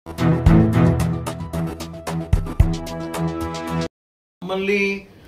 ನಮ್ಮಲ್ಲಿ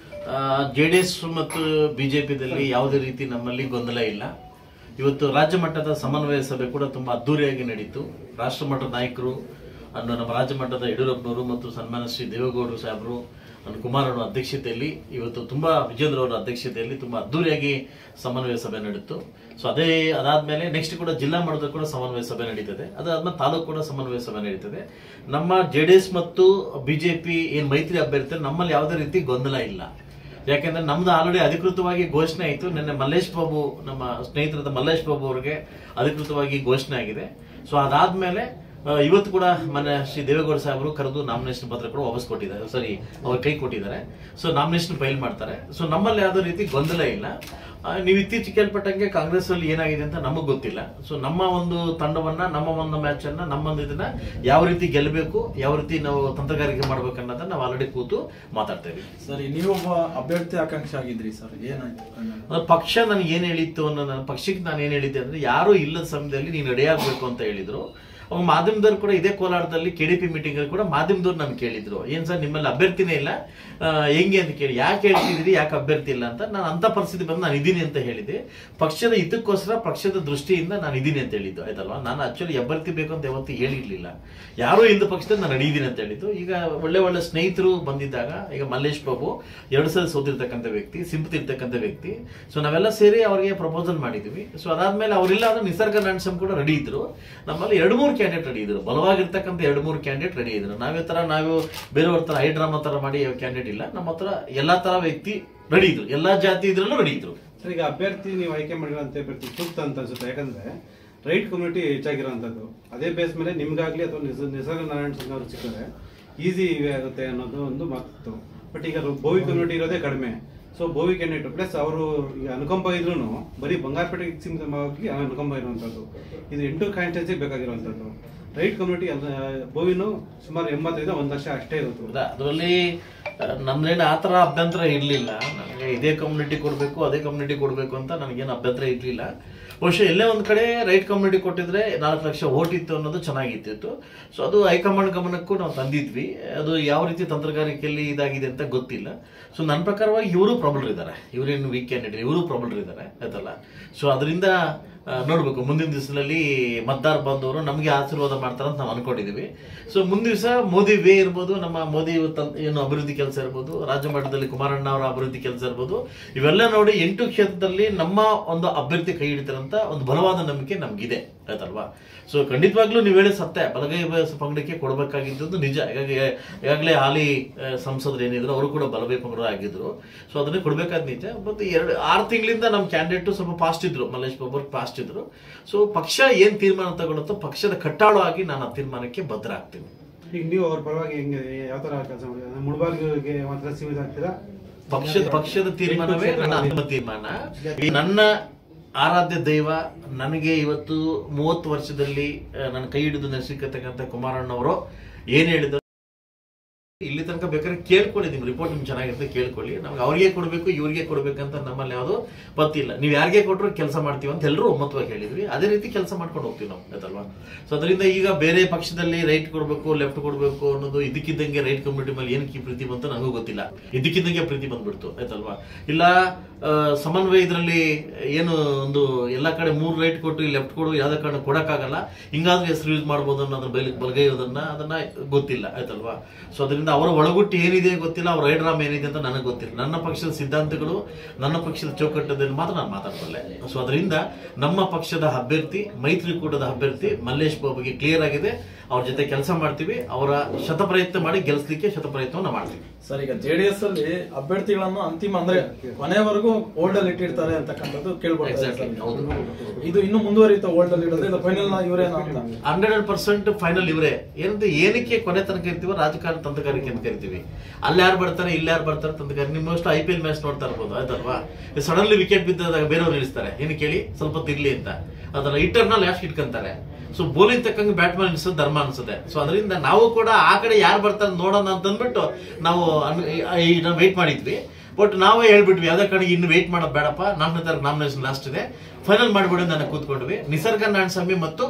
J D S ಮತ್ತು ಬಿಜೆಪಿದಲ್ಲಿ ಯಾವುದೇ ರೀತಿ ನಮ್ಮಲ್ಲಿ ಗೊಂದಲ ಇಲ್ಲ ಇವತ್ತು ರಾಜ್ಯ ಮಟ್ಟದ ಸಮನ್ವಯ ಸಭೆ ಕೂಡ ತುಂಬಾ ಅದ್ದೂರಿಯಾಗಿ ನಡೀತು ರಾಷ್ಟ್ರ ಮಟ್ಟದ ನಾಯಕರು ಅನ್ನು ನಮ್ಮ ರಾಜ್ಯ ಮಟ್ಟದ ಯಡಿಯೂರಪ್ಪನವರು ಮತ್ತು ಸನ್ಮಾನ ಶ್ರೀ ದೇವೇಗೌಡರು ಸಾಹೇಬರು ಅನ್ನು ಕುಮಾರಣ್ಣ ಅಧ್ಯಕ್ಷತೆಯಲ್ಲಿ ಇವತ್ತು ತುಂಬಾ ವಿಜೇಂದ್ರ ಅವರ ಅಧ್ಯಕ್ಷತೆಯಲ್ಲಿ ತುಂಬಾ ಅದ್ದೂರಿಯಾಗಿ ಸಮನ್ವಯ ಸಭೆ ನಡೀತು ಸೊ ಅದೇ ಅದಾದ್ಮೇಲೆ ನೆಕ್ಸ್ಟ್ ಕೂಡ ಜಿಲ್ಲಾ ಮಟ್ಟದ ಕೂಡ ಸಮನ್ವಯ ಸಭೆ ನಡೀತದೆ ಅದಾದ್ಮೇಲೆ ತಾಲೂಕು ಕೂಡ ಸಮನ್ವಯ ಸಭೆ ನಡೀತದೆ ನಮ್ಮ ಜೆ ಡಿ ಎಸ್ ಮತ್ತು ಬಿಜೆಪಿ ಏನ್ ಮೈತ್ರಿ ಅಭ್ಯರ್ಥಿ ನಮ್ಮಲ್ಲಿ ಯಾವುದೇ ರೀತಿ ಗೊಂದಲ ಇಲ್ಲ ಯಾಕೆಂದ್ರೆ ನಮ್ದು ಆಲ್ರೆಡಿ ಅಧಿಕೃತವಾಗಿ ಘೋಷಣೆ ಆಯಿತು ನಿನ್ನೆ ಮಲ್ಲೇಶ್ ಬಾಬು ನಮ್ಮ ಸ್ನೇಹಿತರಾದ ಮಲ್ಲೇಶ್ ಬಾಬು ಅವರಿಗೆ ಅಧಿಕೃತವಾಗಿ ಘೋಷಣೆ ಆಗಿದೆ ಸೊ ಅದಾದ್ಮೇಲೆ ಆ, ಇವತ್ತು ಕೂಡ ಮನೆ ಶ್ರೀ ದೇವೇಗೌಡ ಸಾಹೇಬರು ಕರೆದು ನಾಮಿನೇಷನ್ ಪತ್ರ ಕೂಡ ವಾಪಸ್ ಕೊಟ್ಟಿದ್ದಾರೆ ಸರಿ ಅವ್ರ ಕೈ ಕೊಟ್ಟಿದ್ದಾರೆ ಸೊ ನಾಮಿನೇಷನ್ ಫೈಲ್ ಮಾಡ್ತಾರೆ ಸೊ ನಮ್ಮಲ್ಲಿ ಯಾವುದೇ ರೀತಿ ಗೊಂದಲ ಇಲ್ಲ ಆ, ನೀವು ಇತ್ತೀಚೆಗೆ ಕೇಳ್ಪಟ್ಟಂಗೆ ಕಾಂಗ್ರೆಸ್ ಅಲ್ಲಿ ಏನಾಗಿದೆ ಅಂತ ನಮಗ್ ಗೊತ್ತಿಲ್ಲ ಸೊ ನಮ್ಮ ಒಂದು ತಂಡವನ್ನ ನಮ್ಮ ಒಂದು ಮ್ಯಾಚ್ ಅನ್ನ ನಮ್ಮ ಒಂದು ಇದನ್ನ ಯಾವ ರೀತಿ ಗೆಲ್ಲಬೇಕು ಯಾವ ರೀತಿ ನಾವು ತಂತ್ರಗಾರಿಕೆ ಮಾಡ್ಬೇಕು ಅನ್ನೋದನ್ನ ನಾವು ಆಲ್ರೆಡಿ ಕೂತು ಮಾತಾಡ್ತೇವೆ ಸರಿ ನೀವೊಬ್ಬ ಅಭ್ಯರ್ಥಿ ಆಕಾಂಕ್ಷಿ ಆಗಿದ್ರಿ ಸರ್ ಏನಾಯ್ತು ಅದು ಪಕ್ಷ ನನಗೆ ಏನ್ ಹೇಳಿತ್ತು ಅನ್ನೋ ನನ್ನ ಪಕ್ಷಕ್ಕೆ ನಾನು ಏನ್ ಹೇಳಿದ್ದೆ ಅಂದ್ರೆ ಯಾರು ಇಲ್ಲದ ಸಮಯದಲ್ಲಿ ನೀನು ರೆಡಿ ಆಗ್ಬೇಕು ಅಂತ ಹೇಳಿದ್ರು ಅವಾಗ ಮಾಧ್ಯಮದವ್ರು ಕೂಡ ಇದೇ ಕೋಲಾರದಲ್ಲಿ ಕೆಡಿಪಿ ಮೀಟಿಂಗ್ ಅಲ್ಲಿ ಕೂಡ ಮಾಧ್ಯಮದವ್ರು ನನ್ಗೆ ಕೇಳಿದ್ರು ಏನ್ ಸರ್ ನಿಮ್ಮಲ್ಲಿ ಅಭ್ಯರ್ಥಿನೇ ಇಲ್ಲ ಆ, ಹೆಂಗೆ ಅಂತ ಕೇಳಿ ಯಾಕೆ ಹೇಳ್ತಿದ್ರಿ ಯಾಕೆ ಅಭ್ಯರ್ಥಿ ಇಲ್ಲ ಅಂತ ನಾನು ಅಂತ ಪರಿಸ್ಥಿತಿ ಬಂದು ನಾನು ಇದೀನಿ ಅಂತ ಹೇಳಿದೆ ಪಕ್ಷದ ಹಿತಕ್ಕೋಸ್ಕರ ಪಕ್ಷದ ದೃಷ್ಟಿಯಿಂದ ನಾನು ಇದೀನಿ ಅಂತ ಹೇಳಿದ್ದು ಆಯ್ತಲ್ವಾ ನಾನು ಆಕ್ಚುಲಿ ಅಭ್ಯರ್ಥಿ ಬೇಕು ಅಂತ ಯಾವತ್ತೂ ಹೇಳಿರ್ಲಿಲ್ಲ ಯಾರೋ ಇಲ್ಲದ ಪಕ್ಷದಲ್ಲಿ ನಾನು ನಡೀತೀನಿ ಅಂತ ಹೇಳಿದ್ದು ಈಗ ಒಳ್ಳೆ ಒಳ್ಳೆ ಸ್ನೇಹಿತರು ಬಂದಿದ್ದಾಗ ಈಗ ಮಲ್ಲೇಶ್ ಬಾಬು ಎರಡು ಸಲ ಸೋತಿರ್ತಕ್ಕಂಥ ವ್ಯಕ್ತಿ ಸಿಂಪತಿ ಇರ್ತಕ್ಕಂಥ ವ್ಯಕ್ತಿ ಸೊ ನಾವೆಲ್ಲ ಸೇರಿ ಅವರಿಗೆ ಪ್ರಪೋಸಲ್ ಮಾಡಿದ್ವಿ ಸೊ ಅದಾದ್ಮೇಲೆ ಅವರಿಲ್ಲ ಅಂದ್ರೆ ನಿಸರ್ಗ ನಾನ್ಸಮ್ ಕೂಡ ರೆಡಿ ಇದ್ರು ನಮ್ಮಲ್ಲಿ ಎರಡು ಮೂರು ಕ್ಯಾಂಡಿಡೇಟ್ ರೆಡಿ ಇದ್ರು ಬಲವಾಗಿರ್ತಕ್ಕಂಥ ಎರಡು ಮೂರು ಕ್ಯಾಂಡಿಡೇಟ್ ರೆಡಿ ಇದ್ರು ನಾವೇ ತರ ನಾವು ಬೇರೆಯವ್ರ ತರ ಹೈಡ್ರಾಮಾ ತರ ಮಾಡಿ ಕ್ಯಾಂಡಿಡೇಟ್ ಇಲ್ಲ ನಮ್ಮ ಹತ್ರ ಎಲ್ಲಾ ತರ ವ್ಯಕ್ತಿ ರೆಡಿ ಇದ್ರು ಎಲ್ಲಾ ಜಾತಿ ಇದ್ರಲ್ಲೂ ರೆಡಿ ಇದ್ರು ಸರ್ ಈಗ ಅಭ್ಯರ್ಥಿ ನೀವು ಆಯ್ಕೆ ಮಾಡಿರೋಂಥ ಅಭ್ಯರ್ಥಿ ಸೂಕ್ತ ಅಂತ ಅನ್ಸುತ್ತೆ ಯಾಕಂದ್ರೆ ರೈಟ್ ಕಮ್ಯುನಿಟಿ ಹೆಚ್ಚಾಗಿರೋಂಥದ್ದು ಅದೇ ಬೇಸ್ ಮೇಲೆ ನಿಮ್ಗಾಗ್ಲಿ ಅಥವಾ ನಿಸ- ನಿಸರ್ಗ ನಾರಾಯಣ ಸಿಂಗ್ ಅವರು ಸಿಕ್ಕಿದ್ರೆ ಈಸಿ ಇವೆ ಆಗುತ್ತೆ ಅನ್ನೋದು ಒಂದು ಮಾತಿತ್ತು ಬಟ್ ಈಗ ಬೋವಿ ಕಮ್ಯುನಿಟಿ ಇರೋದೇ ಕಡಿಮೆ ಸೊ ಬೋವಿ ಕ್ಯಾಂಡಿಡೇಟ್ ಪ್ಲಸ್ ಅವರು ಈಗ ಅನುಕಂಪ ಇದ್ರು ಬರೀ ಬಂಗಾರಪೇಟೆಗೆ ಸೀಮಿತವಾಗಿ ಅನುಕಂಪ ಇರುವಂಥದ್ದು ಇದು ಎಂಟು ಕಾನ್ಸ್ಟಿಟ್ಯೂನ್ಸಿ ಬೇಕಾಗಿರುವಂಥದ್ದು ರೈಟ್ ಕಮ್ಯುನಿಟಿ ಬೋವಿನು ಸುಮಾರು ಎಂಬತ್ತರಿಂದ ಒಂದು ಲಕ್ಷ ಅಷ್ಟೇ ಇರುತ್ತೆ ಹೌದಾ ಅದರಲ್ಲಿ ನಮ್ದೇನು ಆ ಥರ ಅಭ್ಯಂತರ ಇರಲಿಲ್ಲ ನನಗೆ ಇದೇ ಕಮ್ಯುನಿಟಿ ಕೊಡಬೇಕು ಅದೇ ಕಮ್ಯುನಿಟಿ ಕೊಡಬೇಕು ಅಂತ ನನಗೇನು ಅಭ್ಯಂತರ ಇರಲಿಲ್ಲ ಬಹುಶಃ ಎಲ್ಲೇ ಒಂದು ಕಡೆ ರೈಟ್ ಕಮ್ಯುನಿಟಿ ಕೊಟ್ಟಿದ್ರೆ ನಾಲ್ಕು ಲಕ್ಷ ಓಟ್ ಇತ್ತು ಅನ್ನೋದು ಚೆನ್ನಾಗಿತ್ತಿತ್ತು ಸೊ ಅದು ಹೈಕಮಾಂಡ್ ಗಮನಕ್ಕೂ ನಾವು ತಂದಿದ್ವಿ ಅದು ಯಾವ ರೀತಿ ತಂತ್ರಗಾರಿಕೆಯಲ್ಲಿ ಇದಾಗಿದೆ ಅಂತ ಗೊತ್ತಿಲ್ಲ ಸೊ ನನ್ನ ಪ್ರಕಾರವಾಗಿ ಇವರು ಪ್ರಬಲರ್ ಇದ್ದಾರೆ ಇವರೇನು ವೀಕ್ ಕ್ಯಾಂಡಿಡೇಟ್ ಇವರು ಪ್ರಬಲರ್ ಇದ್ದಾರೆ ಆಯ್ತಲ್ಲ ಸೊ ಅದರಿಂದ ಆ, ನೋಡ್ಬೇಕು ಮುಂದಿನ ದಿವಸದಲ್ಲಿ ಮತದಾರ ಬಂದವರು ನಮಗೆ ಆಶೀರ್ವಾದ ಮಾಡ್ತಾರೆ ಅಂತ ನಾವು ಅನ್ಕೊಂಡಿದೀವಿ ಸೊ ಮುಂದಿನ ದಿವಸ ಮೋದಿ ವೇ ಇರ್ಬೋದು ನಮ್ಮ ಮೋದಿ ತಂ- ಏನು ಅಭಿವೃದ್ಧಿ ಕೆಲಸ ಇರ್ಬೋದು ರಾಜ್ಯ ಮಟ್ಟದಲ್ಲಿ ಕುಮಾರಣ್ಣ ಅವರ ಅಭಿವೃದ್ಧಿ ಕೆಲಸ ಇರ್ಬೋದು ಇವೆಲ್ಲ ನೋಡಿ ಎಂಟು ಕ್ಷೇತ್ರದಲ್ಲಿ ನಮ್ಮ ಒಂದು ಅಭ್ಯರ್ಥಿ ಕೈ ಹಿಡಿತಾರಂತ ಒಂದು ಬಲವಾದ ನಂಬಿಕೆ ನಮ್ಗಿದೆ ಆಯ್ತಲ್ವಾ ಸೊ ಖಂಡಿತವಾಗ್ಲೂ ನೀವು ಹೇಳಿ ಸತ್ಯ ಬಲಗೈ ಬಯಸ ಪಂಗಡಕ್ಕೆ ಕೊಡಬೇಕಾಗಿದ್ದು ನಿಜ ಈಗಾಗಿ ಈಗಾಗಲೇ ಹಾಲಿ ಆ, ಸಂಸದರು ಏನಿದ್ರು ಅವರು ಕೂಡ ಬಲಗೈ ಪಂಗಡ ಆಗಿದ್ರು ಸೊ ಅದನ್ನೇ ಕೊಡ್ಬೇಕಾದ ನಿಜ ಮತ್ತೆ ಎರಡು ಆರು ತಿಂಗಳಿಂದ ನಮ್ಮ ಕ್ಯಾಂಡಿಡೇಟ್ ಸ್ವಲ್ಪ ಫಾಸ್ಟ್ ಇದ್ರು ಮಲ್ಲೇಶ್ ಬಾಬು ಫಾಸ್ಟ್ ಇದ್ರು ಸೊ ಪಕ್ಷ ಏನ್ ತೀರ್ಮಾನ ತಗೊಳುತ್ತೋ ಪಕ್ಷದ ಕಟ್ಟಾಳು ಆಗಿ ನಾನು ಆ ತೀರ್ಮಾನಕ್ಕೆ ಬದ್ಧ ಆಗ್ತೀನಿ ಈಗ ನೀವು ಅವ್ರ ಪರವಾಗಿ ಹೆಂಗೆ ಯಾವ ತರ ಕೆಲಸ ಮಾಡಿದ್ರೆ ಮುಳಬಾಗಿಲಿಗೆ ಮಾತ್ರ ಸೀಮಿತ ಆಗ್ತೀರಾ ಪಕ್ಷದ ಪಕ್ಷದ ತೀರ್ಮಾನವೇ ನನ್ನ ಅಂತಿಮ ತೀರ್ಮಾನ ಈ ನನ್ನ ಆರಾಧ್ಯ ದೈವ ನನಗೆ ಇವತ್ತು ಮೂವತ್ತು ವರ್ಷದಲ್ಲಿ ಆ, ನನ್ನ ಕೈ ಹಿಡಿದು ನಡೆಸಿರ್ತಕ್ಕಂಥ ಕುಮಾರಣ್ಣವರು ಏನ್ ಹೇಳಿದ್ರು ಇಲ್ಲಿ ತನಕ ಬೇಕಾದ್ರೆ ಕೇಳ್ಕೊಳ್ಳಿ ನಿಮ್ ರಿಪೋರ್ಟ್ ನಿಮ್ಗೆ ಚೆನ್ನಾಗಿರುತ್ತೆ ಕೇಳ್ಕೊಳ್ಳಿ ನಮ್ಗೆ ಅವ್ರಿಗೆ ಕೊಡ್ಬೇಕು ಇವ್ರಿಗೆ ಕೊಡ್ಬೇಕಂತ ನಮ್ಮಲ್ಲಿ ಯಾವುದು ಪತ್ತಿಲ್ಲ ನೀವು ಯಾರಿಗೆ ಕೊಟ್ಟರು ಕೆಲಸ ಮಾಡ್ತೀವಿ ಅಂತ ಎಲ್ಲರೂ ಒಮ್ಮತವಾಗಿ ಹೇಳಿದ್ವಿ ಅದೇ ರೀತಿ ಕೆಲಸ ಮಾಡ್ಕೊಂಡು ಹೋಗ್ತೀವಿ ನಾವು ಆಯ್ತಲ್ವಾ ಸೊ ಅದರಿಂದ ಈಗ ಬೇರೆ ಪಕ್ಷದಲ್ಲಿ ರೈಟ್ ಕೊಡ್ಬೇಕು ಲೆಫ್ಟ್ ಕೊಡ್ಬೇಕು ಅನ್ನೋದು ಇದಕ್ಕಿದ್ದಂಗೆ ರೈಟ್ ಕಮ್ಯುನಿಟಿ ಮೇಲೆ ಏನಕ್ಕೆ ಈ ಪ್ರೀತಿ ಬಂತು ನನಗೂ ಗೊತ್ತಿಲ್ಲ ಇದಕ್ಕಿದ್ದಂಗೆ ಪ್ರೀತಿ ಬಂದ್ಬಿಡ್ತು ಆಯ್ತಲ್ವಾ ಇಲ್ಲ ಆ, ಸಮನ್ವಯ ಇದರಲ್ಲಿ ಏನು ಒಂದು ಎಲ್ಲ ಕಡೆ ಮೂರು ರೈಟ್ ಕೊಟ್ಟು ಲೆಫ್ಟ್ ಕೊಡು ಯಾವ್ದೇ ಕಾರಣ ಕೊಡಕ್ಕಾಗಲ್ಲ ಹಿಂಗಾದ್ರೂ ಹೆಸರು ಯೂಸ್ ಮಾಡ್ಬೋದು ಅನ್ನೋದ್ರ ಬೈಲ್ ಬಲಗೈಯೋದನ್ನ ಅದನ್ನ ಗೊತ್ತಿಲ್ಲ ಆಯ್ತಲ್ವಾ ಸೊ ಅದರಿಂದ ಅವರ ಒಳಗುಟ್ಟು ಏನಿದೆ ಗೊತ್ತಿಲ್ಲ ಅವ್ರ ರೈಡ್ರಾಮ್ ಏನಿದೆ ಅಂತ ನನಗೆ ಗೊತ್ತಿಲ್ಲ ನನ್ನ ಪಕ್ಷದ ಸಿದ್ಧಾಂತಗಳು ನನ್ನ ಪಕ್ಷದ ಚೌಕಟ್ಟದಲ್ಲಿ ಮಾತ್ರ ನಾನು ಮಾತಾಡಬಲ್ಲೆ ಸೊ ಅದರಿಂದ ನಮ್ಮ ಪಕ್ಷದ ಅಭ್ಯರ್ಥಿ ಮೈತ್ರಿಕೂಟದ ಅಭ್ಯರ್ಥಿ ಮಲ್ಲೇಶ್ ಬಾಬುಗೆ ಕ್ಲಿಯರ್ ಆಗಿದೆ ಅವ್ರ ಜೊತೆ ಕೆಲಸ ಮಾಡ್ತೀವಿ ಅವರ ಶತಪ್ರಯತ್ನ ಮಾಡಿ ಗೆಲ್ಲಿಸ್ಲಿಕ್ಕೆ ಶತಪ್ರಯತ್ನವನ್ನ ಮಾಡ್ತೀವಿ ಸರ್ ಈಗ ಜೆಡಿಎಸ್ ಅಲ್ಲಿ ಅಭ್ಯರ್ಥಿಗಳನ್ನು ಅಂತಿಮ ಅಂದ್ರೆ ಕೊನೆವರೆಗೂ ಹೋಲ್ಡ್ ಅಲ್ಲಿ ಇಟ್ಟಿರ್ತಾರೆ ಅಂತಕ್ಕಂಥದ್ದು ಕೇಳ್ಬೋದು Exactly, ಹೌದು. ಇದು ಇನ್ನು ಮುಂದುವರಿಯುತ್ತ ಹೋಲ್ಡ್ ಅಲ್ಲಿ ಇಡೋದು ಇದು ಫೈನಲ್ ಇವರೇನ ಅಂತ ಹಂಡ್ರೆಡ್ ಪರ್ಸೆಂಟ್ ಫೈನಲ್ ಇವರೇ ಏನಂದ್ರೆ ಏನಕ್ಕೆ ಕೊನೆ ತನಕ ಇರ್ತೀವೋ ರಾಜಕಾರಣ ತಂತ್ರಗಾರಿಕೆ ಅಂತ ಕರಿತೀವಿ ಅಲ್ಲಿ ಯಾರು ಬರ್ತಾರೆ ಇಲ್ಲಿ ಯಾರು ಬರ್ತಾರೆ ತಂತ್ರಗಾರಿಕೆ ನಿಮ್ಮಷ್ಟು ಐ ಪಿ ಎಲ್ ಮ್ಯಾಚ್ ನೋಡ್ತಾ ಇರ್ಬೋದು ಆಯ್ತಲ್ವಾ ಸಡನ್ಲಿ ವಿಕೆಟ್ ಬಿದ್ದಾಗ ಬೇರೆಯವ್ರು ನಿಲ್ಲಿಸ್ತಾರೆ ಏನು ಕೇಳಿ ಸ್ವಲ್ಪ ತಿರ್ಲಿ ಅಂತ ಅದನ್ನ ಇಟ್ಟರ್ನ ಲಾಸ್ಟ್ ಇಟ್ಕೊಂತಾರೆ ಸೊ ಬೋಲಿಂಗ್ ತಕ್ಕಂಗೆ ಬ್ಯಾಟ್ಮನ್ ಅನ್ಸೋದು ಧರ್ಮ ಅನ್ಸುತ್ತೆ ಸೊ ಅದರಿಂದ ನಾವು ಕೂಡ ಆ ಕಡೆ ಯಾರು ಬರ್ತಾರೆ ನೋಡೋಣ ಅಂತ ಅಂದ್ಬಿಟ್ಟು ನಾವು ವೇಟ್ ಮಾಡಿದ್ವಿ ಬಟ್ ನಾವೇ ಹೇಳ್ಬಿಟ್ವಿ ಯಾವ್ದೇ ಕಡೆಗೆ ಇನ್ನು ವೇಟ್ ಮಾಡೋದು ಬೇಡಪ್ಪ ನಾಲ್ಕನೇ ತಾರೀಕು ನಾಮಿನೇಷನ್ ಲಾಸ್ಟ್ ಇದೆ ಫೈನಲ್ ಮಾಡ್ಬಿಡಿ ನನಗೆ ಕೂತ್ಕೊಂಡ್ವಿ ನಿಸರ್ಗ ನಾರಾಯಣಸ್ವಾಮಿ ಮತ್ತು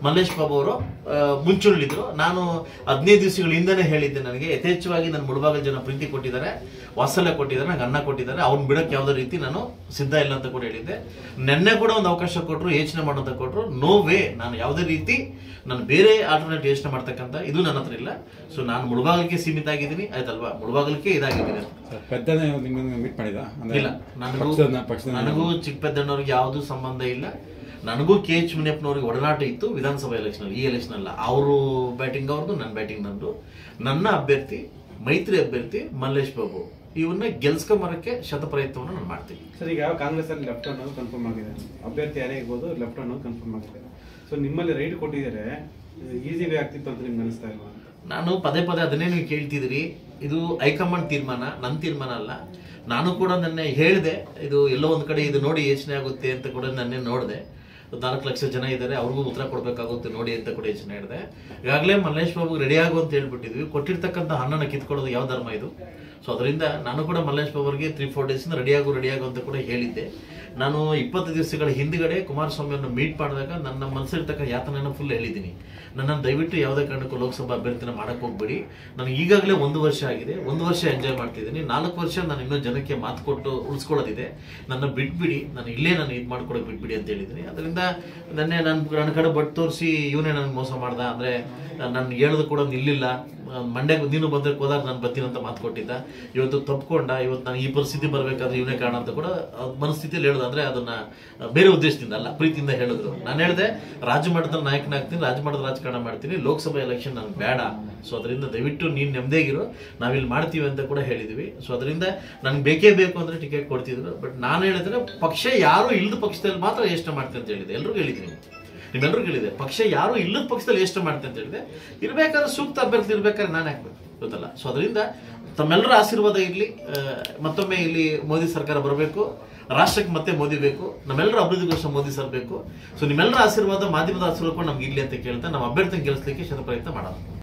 ಮಲ್ಲೇಶ್ ಬಾಬು ಅವರು ಮುಂಚೂಣಿಲಿದ್ರು ನಾನು ಹದಿನೈದು ದಿವಸಗಳ ಹಿಂದೆನೇ ಹೇಳಿದ್ದೆ ನನಗೆ ಯಥೇಚ್ಛವಾಗಿ ನನ್ನ ಮುಳುಬಾಗಲ್ ಜನ ಪ್ರೀತಿ ಕೊಟ್ಟಿದ್ದಾರೆ ವಾತ್ಸಲ್ಯ ಕೊಟ್ಟಿದ್ದಾರೆ ನಂಗೆ ಅನ್ನ ಕೊಟ್ಟಿದ್ದಾರೆ ಅವ್ನು ಬಿಡಕ್ಕೆ ಯಾವುದೇ ರೀತಿ ನಾನು ಸಿದ್ಧ ಇಲ್ಲ ಅಂತ ಕೂಡ ಹೇಳಿದ್ದೆ ನೆನ್ನೆ ಕೂಡ ಒಂದು ಅವಕಾಶ ಕೊಟ್ಟರು ಯೋಚನೆ ಮಾಡೋಂತ ಕೊಟ್ಟರು ನೋ ವೇ ನಾನು ಯಾವುದೇ ರೀತಿ ನಾನು ಬೇರೆ ಆಲ್ಟರ್ನೇಟ್ ಯೋಚನೆ ಮಾಡ್ತಕ್ಕಂಥ ಇದು ನನ್ನ ಹತ್ರ ಇಲ್ಲ ಸೊ ನಾನು ಮುಳುಬಾಗಲಿಕ್ಕೆ ಸೀಮಿತ ಆಗಿದ್ದೀನಿ ಆಯ್ತಲ್ವಾ ಮುಳುಬಾಗಲಿಕ್ಕೆ ಇದಾಗಿದ್ದೀನಿ ಸರ್, ಪೆದ್ದನೆ ನಿಮ್ಮನ್ನು ಮೀಟ್ ಮಾಡಿದ ಅಂದ್ರೆ ಇಲ್ಲ ನನಗೂ ಪಕ್ಷದ ಪಕ್ಷದ ನನಗೂ ಚಿಕ್ಕಪೆದ್ದಣ್ಣವ್ರಿಗೆ ಯಾವುದು ಸಂಬಂಧ ಇಲ್ಲ ನನಗೂ ಕೆ ಎಚ್ ಮುನಿಯಪ್ಪನವ್ರಿಗೆ ಒಡನಾಟ ಇತ್ತು ವಿಧಾನಸಭಾ ಎಲೆಕ್ಷನ್ ಈ ಎಲೆಕ್ಷನ್ ಅಲ್ಲ ಅವರು ಬ್ಯಾಟಿಂಗ್ ಅವ್ರದ್ದು ನನ್ನ ಬ್ಯಾಟಿಂಗ್ ನಂದು ನನ್ನ ಅಭ್ಯರ್ಥಿ ಮೈತ್ರಿ ಅಭ್ಯರ್ಥಿ ಮಲ್ಲೇಶ್ ಬಾಬು ಇವನ್ನ ಗೆಲ್ಸ್ಕೊಂಬರಕ್ಕೆ ಶತ ಪ್ರಯತ್ನವನ್ನು ನಾನು ಮಾಡ್ತೀನಿ ಸರ್ ಈಗ ಕಾಂಗ್ರೆಸ್ ಅಲ್ಲಿ ಲೆಫ್ಟ್ ಅನ್ನೋದು ಕನ್ಫರ್ಮ್ ಆಗಿದೆ ಅಭ್ಯರ್ಥಿ ಯಾರೇ ಇರ್ಬೋದು ಲೆಫ್ಟ್ ಅನ್ನೋದು ಕನ್ಫರ್ಮ್ ಆಗಿದೆ ಸೊ ನಿಮ್ಮಲ್ಲಿ ರೈಟ್ ಕೊಟ್ಟಿದ್ದಾರೆ ಈಸಿ ವೇ ಆಗ್ತಿತ್ತು ಅಂತ ನಿಮ್ಗೆ ಅನಿಸ್ತಾ ಇಲ್ವಾ ಅಂತ ನಾನು ಪದೇ ಪದೇ ಅದನ್ನೇ ನೀವು ಕೇಳ್ತಿದ್ದೀರಿ ಇದು ಹೈಕಮಾಂಡ್ ತೀರ್ಮಾನ ನನ್ನ ತೀರ್ಮಾನ ಅಲ್ಲ ನಾನು ಕೂಡ ನೆನ್ನೆ ಹೇಳಿದೆ ಇದು ಎಲ್ಲೋ ಒಂದ್ ಕಡೆ ಇದು ನೋಡಿ ಯೋಚನೆ ಆಗುತ್ತೆ ಅಂತ ಕೂಡ ನೆನ್ನೆ ನೋಡಿದೆ ನಾಲ್ಕು ಲಕ್ಷ ಜನ ಇದ್ದಾರೆ ಅವ್ರಿಗೂ ಉತ್ತರ ಕೊಡಬೇಕಾಗುತ್ತೆ ನೋಡಿ ಅಂತ ಕೂಡ ಯೋಚನೆ ಹೇಳಿದೆ ಈಗಾಗಲೇ ಮಲ್ಲೇಶ್ ಬಾಬು ರೆಡಿ ಆಗು ಅಂತ ಹೇಳ್ಬಿಟ್ಟಿದ್ವಿ ಕೊಟ್ಟಿರ್ತಕ್ಕಂಥ ಹಣ್ಣನ್ನು ಕಿತ್ಕೊಳ್ಳೋದು ಯಾವ ಧರ್ಮ ಇದು ಸೊ ಅದರಿಂದ ನಾನು ಕೂಡ ಮಲ್ಲೇಶ್ ಬಾಬು ಅವರಿಗೆ ತ್ರೀ ಫೋರ್ ಡೇಸ್ ರೆಡಿ ಆಗು ರೆಡಿ ಆಗು ಅಂತ ಕೂಡ ಹೇಳಿದ್ದೆ ನಾನು ಇಪ್ಪತ್ತು ದಿವಸಗಳ ಹಿಂದ್ಗಡೆ ಕುಮಾರಸ್ವಾಮಿಯನ್ನು ಮೀಟ್ ಮಾಡಿದಾಗ ನನ್ನ ಮನಸ್ಸಿರ್ತಕ್ಕ ಯಾತನೆಯನ್ನು ಫುಲ್ ಹೇಳಿದ್ದೀನಿ ನನ್ನನ್ನು ದಯವಿಟ್ಟು ಯಾವುದೇ ಕಾರಣಕ್ಕೂ ಲೋಕಸಭಾ ಅಭ್ಯರ್ಥಿನ ಮಾಡಕ್ ಹೋಗ್ಬೇಡಿ ನನಗೆ ಈಗಾಗಲೇ ಒಂದು ವರ್ಷ ಆಗಿದೆ ಒಂದು ವರ್ಷ ಎಂಜಾಯ್ ಮಾಡ್ತಿದ್ದೀನಿ ನಾಲ್ಕು ವರ್ಷ ನಾನು ಇನ್ನೂ ಜನಕ್ಕೆ ಮಾತು ಕೊಟ್ಟು ಉಳಿಸ್ಕೊಳ್ಳೋದಿದೆ ನನ್ನ ಬಿಟ್ಬಿಡಿ ನಾನು ಇಲ್ಲೇ ನಾನು ಇದು ಮಾಡ್ಕೊಡೋಕೆ ಬಿಟ್ಬಿಡಿ ಅಂತ ಹೇಳಿದ್ದೀನಿ ಅದರಿಂದ ನನ್ನೆ ನನ್ನ ನನ್ನ ಕಡೆ ಬಟ್ ತೋರಿಸಿ ಇವನೇ ನನಗೆ ಮೋಸ ಮಾಡ್ದ ಅಂದ್ರೆ ನಾನು ಹೇಳೋದು ಕೂಡ ನಿಲ್ಲಿಲ್ಲ ಮಂಡ್ಯಕ್ಕೆ ನೀನು ಬಂದ್ರೆ ಹೋದಾಗ ನಾನು ಬರ್ತೀನಿ ಅಂತ ಮಾತು ಕೊಟ್ಟಿದ್ದ ಇವತ್ತು ತಪ್ಕೊಂಡ ಇವತ್ತು ನಾನು ಈ ಪರಿಸ್ಥಿತಿ ಬರಬೇಕಾದ್ರೆ ಇವನೇ ಕಾರಣ ಅಂತ ಕೂಡ ಅದ್ ಮನಸ್ಥಿತಿಯಲ್ಲಿ ಹೇಳೋದು ಅಂದ್ರೆ ಅದನ್ನ ಬೇರೆ ಉದ್ದೇಶದಿಂದ ಅಲ್ಲ ಪ್ರೀತಿಯಿಂದ ಹೇಳಿದ್ರು ನಾನು ಹೇಳಿದೆ ರಾಜ್ಯ ಮಟ್ಟದಲ್ಲಿ ನಾಯಕನಾಗ್ತೀನಿ ರಾಜ್ಯ ಮಟ್ಟದ ರಾಜಕಾರಣ ಮಾಡ್ತೀನಿ ಲೋಕಸಭಾ ಎಲೆಕ್ಷನ್ ನನಗೆ ಬೇಡ ಸೊ ಅದರಿಂದ ದಯವಿಟ್ಟು ನೀನು ನೆಮ್ಮದಿಯಾಗಿರು ನಾವಿಲ್ಲಿ ಮಾಡ್ತೀವಿ ಅಂತ ಕೂಡ ಹೇಳಿದ್ವಿ ಸೊ ಅದರಿಂದ ನನ್ಗೆ ಬೇಕೇ ಬೇಕು ಅಂದ್ರೆ ಟಿಕೆಟ್ ಕೊಡ್ತಿದ್ರು ಬಟ್ ನಾನು ಹೇಳಿದ್ರೆ ಪಕ್ಷ ಯಾರು ಇಲ್ಲದ ಪಕ್ಷದಲ್ಲಿ ಮಾತ್ರ ಯೋಚನೆ ಮಾಡ್ತೀನಿ ಅಂತ ಹೇಳಿದೆ ಎಲ್ರಿಗೂ ಹೇಳಿದ್ದೀನಿ ನಿಮ್ಮೆಲ್ಲರಿಗೂ ಹೇಳಿದೆ ಪಕ್ಷ ಯಾರು ಇಲ್ಲದ ಪಕ್ಷದಲ್ಲಿ ಯೋಚನೆ ಮಾಡ್ತೀನಿ ಅಂತ ಹೇಳಿದೆ ಇರ್ಬೇಕಾದ್ರೆ ಸೂಕ್ತ ಅಭ್ಯರ್ಥಿ ಇರ್ಬೇಕಾದ್ರೆ ನಾನು ಹಾಕ್ಬೇಕು ಗೊತ್ತಲ್ಲ ಸೊ ಅದರಿಂದ ತಮ್ಮೆಲ್ಲರ ಆಶೀರ್ವಾದ ಇರಲಿ ಮತ್ತೊಮ್ಮೆ ಇಲ್ಲಿ ಮೋದಿ ಸರ್ಕಾರ ಬರಬೇಕು ರಾಷ್ಟ್ರಕ್ಕೆ ಮತ್ತೆ ಮೋದಿ ಬೇಕು ನಮ್ಮೆಲ್ಲರ ಅಭಿವೃದ್ಧಿಗೋಸ್ಕರ ಮೋದಿ ಸರ್ ಬೇಕು ಸೊ ನಿಮ್ಮೆಲ್ಲರ ಆಶೀರ್ವಾದ ಮಾಧ್ಯಮದ ಆಶೀರ್ವಾದ ಕೂಡ ನಮ್ಗೆ ಇರ್ಲಿ ಅಂತ ಕೇಳ್ತಾ ನಮ್ಮ ಅಭ್ಯರ್ಥಿ ಗೆಲ್ಲಿಸಲಿಕ್ಕೆ ಶತ ಪ್ರಯತ್ನ ಮಾಡೋದು